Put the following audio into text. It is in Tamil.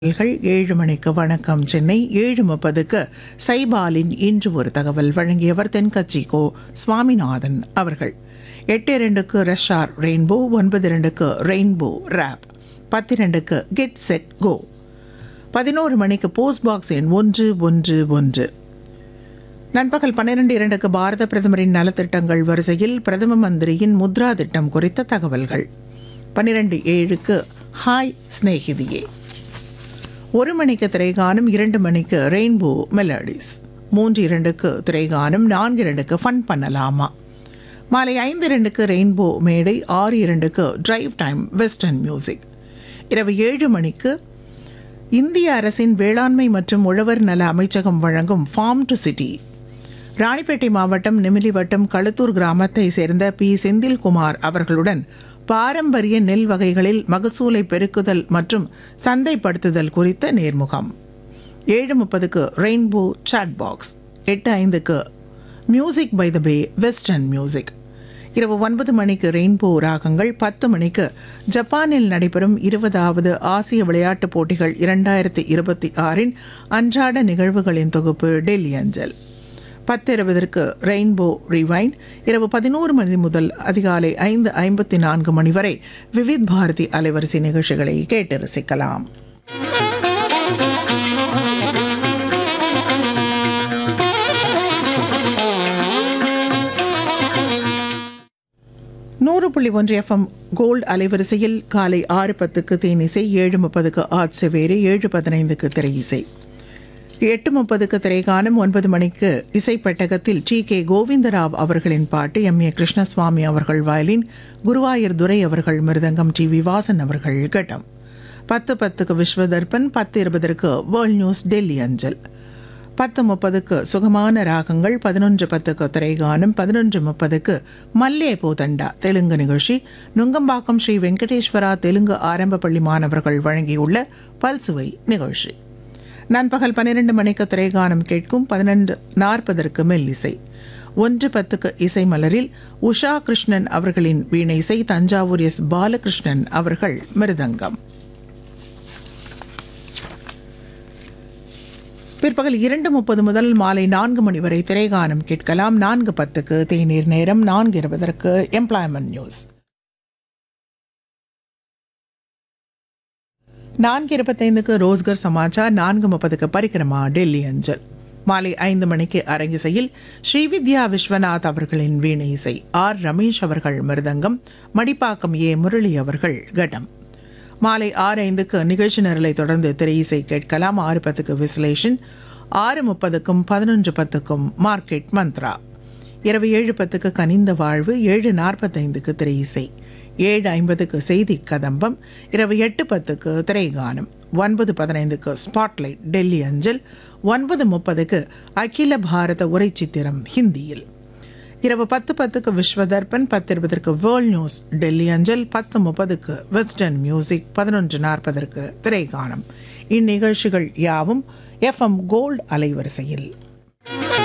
கள் ஏழு மணிக்கு வணக்கம் சென்னை ஏழு முப்பதுக்கு சைபாலின் இன்று ஒரு தகவல் வழங்கியவர் தென்கட்சி கோ சுவாமிநாதன் அவர்கள் எட்டு இரண்டுக்கு ரஷார் ரெயின்போ ஒன்பது இரண்டுக்கு ரெயின்போ ரேப் பத்திரண்டுக்கு கெட் செட் கோ பதினோரு மணிக்கு போஸ்ட் பாக்ஸ் எண் ஒன்று ஒன்று ஒன்று நண்பகல் பன்னிரண்டு இரண்டுக்கு பாரத பிரதமரின் நலத்திட்டங்கள் வரிசையில் பிரதம மந்திரியின் முத்ரா திட்டம் குறித்த தகவல்கள் பன்னிரண்டு ஏழுக்கு ஹாய் ஸ்நேகிதியே ஒரு மணிக்கு திரைகானம் இரண்டு மணிக்கு ரெயின்போ மெலடிஸ் மூன்று இரண்டுக்கு திரைகானம் நான்கு இரண்டுக்கு ஃபன் பண்ணலாமா மாலை ஐந்து இரண்டுக்கு ரெயின்போ மேடை ஆறு இரண்டுக்கு டிரைவ் டைம் வெஸ்டர்ன் மியூசிக் இரவு ஏழு மணிக்கு இந்திய அரசின் வேளாண்மை மற்றும் உழவர் நல அமைச்சகம் வழங்கும் ஃபார்ம் டு சிட்டி ராணிப்பேட்டை மாவட்டம் நெமிலி வட்டம் களுத்தூர் கிராமத்தை சேர்ந்த பி செந்தில்குமார் அவர்களுடன் பாரம்பரிய நெல் வகைகளில் மகசூலை பெருக்குதல் மற்றும் சந்தைப்படுத்துதல் குறித்த நேர்முகம் ஏழு முப்பதுக்கு ரெயின்போ சாட் பாக்ஸ் எட்டு ஐந்துக்கு music by the bay western music இரவு ஒன்பது மணிக்கு ரெயின்போ ராகங்கள் பத்து மணிக்கு ஜப்பானில் நடைபெறும் இருபதாவது ஆசிய விளையாட்டுப் போட்டிகள் இரண்டாயிரத்தி இருபத்தி ஆறின் அன்றாட நிகழ்வுகளின் தொகுப்பு டெல்லி அஞ்சல் பத்து இருபதற்கு ரெயின்போ ரிவைண்ட் இரவு பதினோரு மணி முதல் அதிகாலை ஐந்து ஐம்பத்தி நான்கு மணி வரை விவித் பாரதி அலைவரிசை நிகழ்ச்சிகளை கேட்டு ரசிக்கலாம் நூறு புள்ளி ஒன்று எஃப்எம் கோல்டு அலைவரிசையில் காலை ஆறு பத்துக்கு தேனிசை ஏழு முப்பதுக்கு ஆட் செவேரி ஏழு பதினைந்துக்கு திரை இசை எட்டு முப்பதுக்கு திரைகாலம் ஒன்பது மணிக்கு இசைப்பட்டகத்தில் டி கே கோவிந்தராவ் அவர்களின் பாட்டு எம் ஏ கிருஷ்ணசுவாமி அவர்கள் வயலின் குருவாயூர் துரை அவர்கள் மிருதங்கம் டி வி வாசன் அவர்கள் கட்டம் பத்து பத்துக்கு விஸ்வதர்பன் பத்து இருபதற்கு வேர்ல்ட் நியூஸ் டெல்லி அஞ்சல் பத்து முப்பதுக்கு சுகமான ராகங்கள் பதினொன்று பத்துக்கு திரைகானம் பதினொன்று முப்பதுக்கு மல்லே போதண்டா தெலுங்கு நிகழ்ச்சி நுங்கம்பாக்கம் ஸ்ரீ வெங்கடேஸ்வரா தெலுங்கு ஆரம்ப பள்ளி மாணவர்கள் வழங்கியுள்ள பல்சுவை நிகழ்ச்சி நண்பகல் பன்னிரண்டு மணிக்கு திரைகானம் கேட்கும் பதினெண்டு நாற்பதற்கு மெல்லிசை ஒன்று பத்துக்கு இசை மலரில் உஷா கிருஷ்ணன் அவர்களின் வீணை இசை தஞ்சாவூர் எஸ் பாலகிருஷ்ணன் அவர்கள் மிருதங்கம் பிற்பகல் இரண்டு முப்பது முதல் மாலை நான்கு மணி வரை திரைகானம் கேட்கலாம் நான்கு பத்துக்கு தேநீர் நேரம் நான்கு இருபதற்கு எம்ப்ளாய்மெண்ட் நியூஸ் நான்கு இருபத்தைந்துக்கு ரோஸ்கர் சமாச்சார் நான்கு முப்பதுக்கு பரிக்கிரமா டெல்லி அஞ்சல் மாலை ஐந்து மணிக்கு அரங்கிசையில் ஸ்ரீவித்யா விஸ்வநாத் அவர்களின் வீணை இசை ஆர் ரமேஷ் அவர்கள் மிருதங்கம் மடிப்பாக்கம் ஏ முரளி அவர்கள் கடம் மாலை ஆறு ஐந்துக்கு நிகழ்ச்சி நிரலை தொடர்ந்து திரை இசை கேட்கலாம் ஆறு பத்துக்கு விஸ்லேஷன் ஆறு முப்பதுக்கும் பதினொன்று பத்துக்கும் மார்க்கெட் மந்த்ரா இரவு ஏழு பத்துக்கு கனிந்த வாழ்வு ஏழு நாற்பத்தைந்துக்கு திரை இசை ஏழு ஐம்பதுக்கு செய்தி கதம்பம் இரவு எட்டு பத்துக்கு திரைகானம் ஒன்பது பதினைந்துக்கு ஸ்பாட்லைட் டெல்லி அஞ்சல் ஒன்பது முப்பதுக்கு அகில பாரத உரை சித்திரம் ஹிந்தியில் இரவு பத்து பத்துக்கு விஸ்வதர்பன் பத்து இருபதற்கு வேர்ல்ட் நியூஸ் டெல்லி அஞ்சல் பத்து முப்பதுக்கு வெஸ்டர்ன் மியூசிக் பதினொன்று நாற்பதற்கு திரைகானம் இந்நிகழ்ச்சிகள் யாவும் எஃப்எம் கோல்டு அலைவரிசையில்